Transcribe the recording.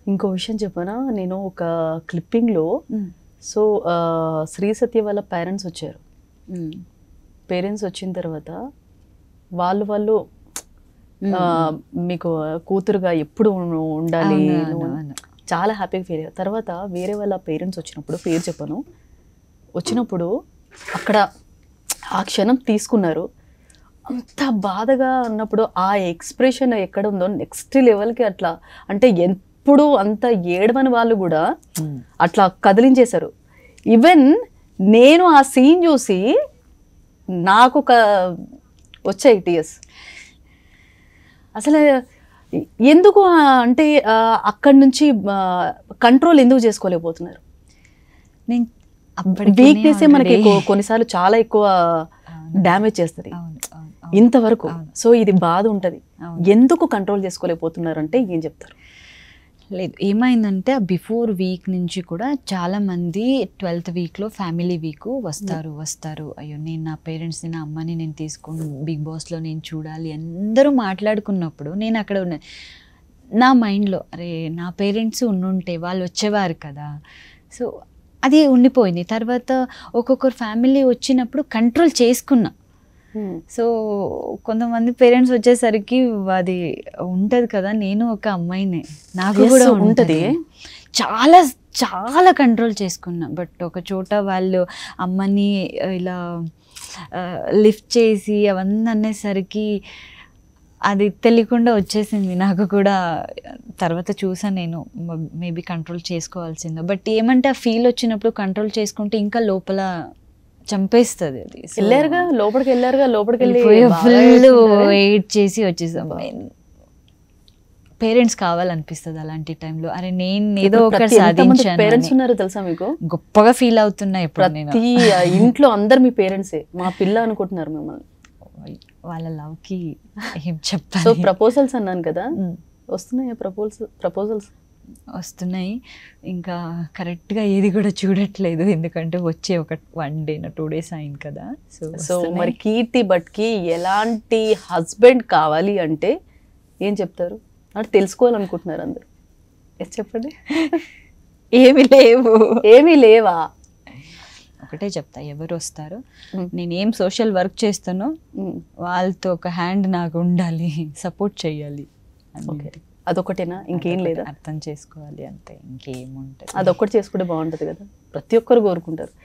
ఇంకో విషయం చెప్పనా నేను ఒక క్లిప్పింగ్లో సో ఆ, శ్రీ సత్య వాళ్ళ పేరెంట్స్ వచ్చారు పేరెంట్స్ వచ్చిన తర్వాత వాళ్ళు వాళ్ళు ఆ, మీకు కూతురుగా ఎప్పుడు ఉం- ఉండాలి అవును, నువ్వు అవును, అవును. చాలా హ్యాపీగా ఫీల్ అయ్యారు తర్వాత వేరే వాళ్ళ పేరెంట్స్ వచ్చినప్పుడు పేరు చెప్పను వచ్చినప్పుడు అక్కడ ఆ క్షణం తీసుకున్నారు అంత బాధగా ఉన్నప్పుడు ఆ ఎక్స్ప్రెషన్ ఎక్కడ ఉందో నెక్స్ట్ లెవెల్కి అట్లా అంటే ఎప్పుడు అంత ఏడవని వాళ్ళు కూడా అట్లా కదిలించేశారు ఈవెన్ నేను ఆ సీన్ చూసి నాకు ఒక వచ్చాయి టీఎస్ అసలు ఎందుకు ఆ అంటే ఆ, అక్కడి నుంచి కంట్రోల్ ఎందుకు చేసుకోలేకపోతున్నారు నేను అప్పటికి వీక్నెస్ మనకి కొ- కొన్నిసార్లు చాలా ఎక్కువ డ్యామేజ్ చేస్తుంది అవును అవును అవును. ఇంతవరకు అవును. సో ఇది బాధ ఉంటది అవును. ఎందుకు కంట్రోల్ చేసుకోలేకపోతున్నారు అంటే ఏం చెప్తారు లేదు ఏమైందంటే ఆ బిఫోర్ వీక్ నుంచి కూడా చాలా మంది ట్వెల్త్ వీక్లో ఫ్యామిలీ వీక్ వస్తారు వస్తారు అయ్యో నేను నా పేరెంట్స్ని నా అమ్మని నేను తీసుకొని బిగ్ బాస్లో నేను చూడాలి అందరూ మాట్లాడుకున్నప్పుడు నేను అక్కడ ఉన్న నా మైండ్లో అరే నా పేరెంట్స్ ఉండుంటే వాళ్ళు వచ్చేవారు కదా సో అది ఉండిపోయింది తర్వాత ఒక్కొక్కరు ఫ్యామిలీ వచ్చినప్పుడు కంట్రోల్ చేసుకున్నా సో కొంతమంది పేరెంట్స్ వచ్చేసరికి అది ఉంటది కదా నేను ఒక అమ్మాయినే నాకు Yes, కూడా ఉంటది. ఉంటది చాలా చాలా కంట్రోల్ చేసుకున్నా బట్ ఒక చోట వాళ్ళు అమ్మని ఇలా లిఫ్ట్ చేసి అవన్నీ అనేసరికి అది తెలియకుండా వచ్చేసింది నాకు కూడా తర్వాత చూసా నేను మేబీ కంట్రోల్ చేసుకోవాల్సిందో బట్ ఏమంటే ఆ ఫీల్ వచ్చినప్పుడు కంట్రోల్ చేసుకుంటే ఇంకా లోపల చంపేస్తుంది అది So, వెళ్ళారుగా లోపలికి వెళ్ళారుగా లోపలికి వెళ్ళి వెళ్ళిపోయి బాగా ఫుల్ ఏడ్చుకున్నారా? వెయిట్ చేసి వచ్చేసాం పేరెంట్స్ కావాలనిపిస్తుంది అలాంటి టైంలో అరే నేను ఏదో ఇప్పుడు ఒకటి ప్రతి ఎంతమంది సాధించాను పేరెంట్స్ అని. ఉన్నారు తెలుసా మీకు గొప్పగా ఫీల్ అవుతున్నా ఇప్పుడు నేను ప్రతి ఆ, ఇంట్లో అందరు మీ పేరెంట్సే మా పిల్ల అనుకుంటున్నారు మిమ్మల్ని వాళ్ళ లవ్ కి ఏం సో చెప్పాలి ప్రపోజల్స్ అన్నాను కదా ఉమ్. వస్తున్నాయా ప్రపోజల్స్ ప్రపోజల్స్ వస్తున్నాయి ఇంకా కరెక్ట్గా ఏది కూడా చూడట్లేదు ఎందుకంటే వచ్చే ఒక వన్ డే టూ డేస్ అయింది కదా సో సో మరి కీర్తి భట్కి ఎలాంటి హస్బెండ్ కావాలి అంటే ఏం చెప్తారు అంటే తెలుసుకోవాలనుకుంటున్నారు అందరు ఎస్ చెప్పండి ఏమి లేవు ఏమీ లేవా ఒకటే చెప్తా ఎవరు వస్తారో ఉమ్. నేను ఏం సోషల్ వర్క్ చేస్తానో ఉమ్, వాళ్ళతో ఒక హ్యాండ్ నాకు ఉండాలి సపోర్ట్ చేయాలి ఓకే అదొకటేనా ఇంకేం అదొకటి లేదా అర్థం చేసుకోవాలి అంతే ఇంకేముంటుంది అదొక్కటి చేసుకుంటే బాగుంటది కదా ప్రతి ఒక్కరు కోరుకుంటారు